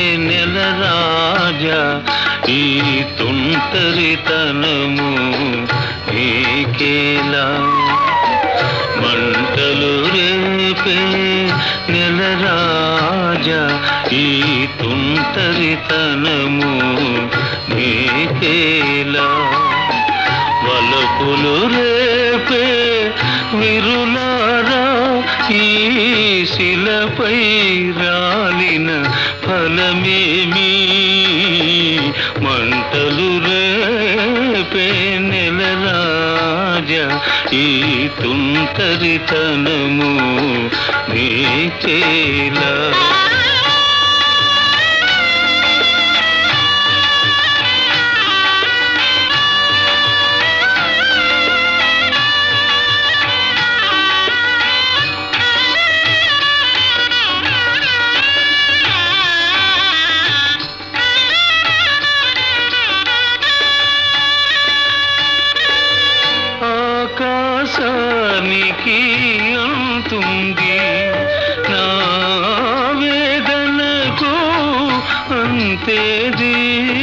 నెల రాజా ఈ తుంటరితనము నీకేలా మంటలు రేపే నెల రాజా ఈ తుంటరితనము నీకేలా వలపులు రేపే విరులారా ఈ శిలపై రాలిన ఫలమేమి మంటలు రేపే నెల రాజా ఈ తుంటరితనము నీకేలా ఆకాశానికి అంతుంది నా వేదనకు అంతేది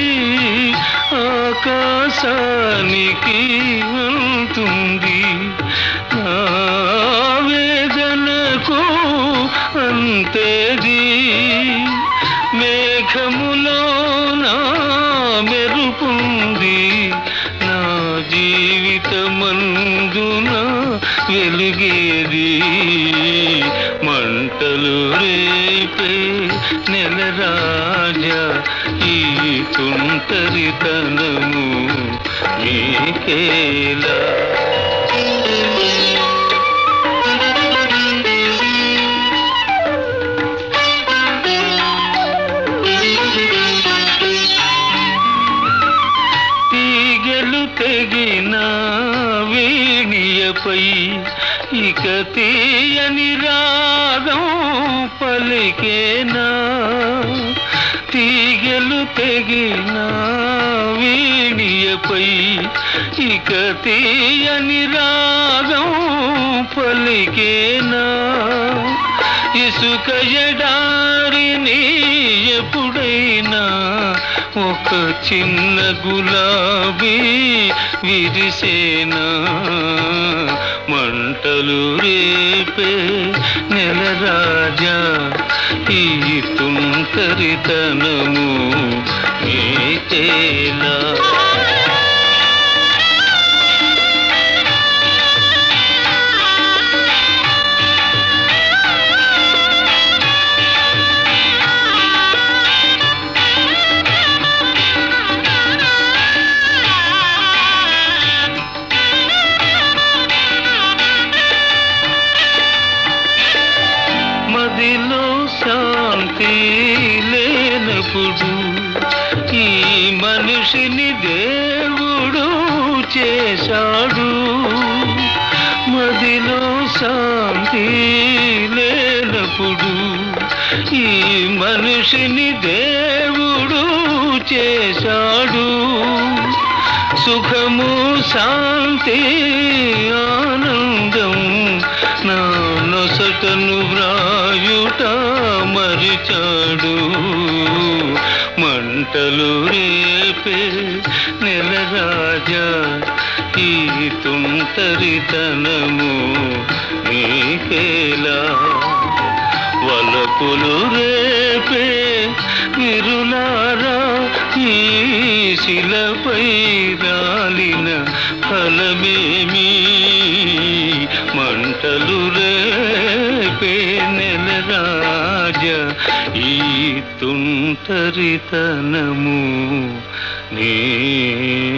ఆకాశానికి అంతుంది నా వేదనకు అంతేది మేఘములో నా మెరుపుంది నా జీవితమందున వెలుగేది మంటలు రేపే నెల రాజా ఈ తుంటరితనము నీకేలా తీగలు తెగిన వీణియపై ఇక తీయని రాగం పలికేనా తీగలు తెగిన వీణియపై ఇక తీయని రాగం పలికేనా ఇసుక ఎడారిని ఎప్పుడైనా ఒక చిన్న గులాబీ విరిసేనా మంటలు రేపే నెల రాజా ఈ తుంటరితనము నీకేలా మదిలో శాంతి లేనప్పుడు ఈ మనిషిని దేవుడు చేశాడు మదిలో శాంతి లేనప్పుడు ఈ మనిషిని దేవుడు చేశాడు సుఖము శాంతి ఆనందం నా నొసటను వ్రాయుట మరిచాడు మంటలు రేపే నెల రాజా ఈ తుంటరితనము నీకేలా వలపులు రేపే విరులారా ఈ శిలపై రాలిన ఫలమేమి మంటలు రేపే నెల రాజా ఈ తుంటరితనము నీ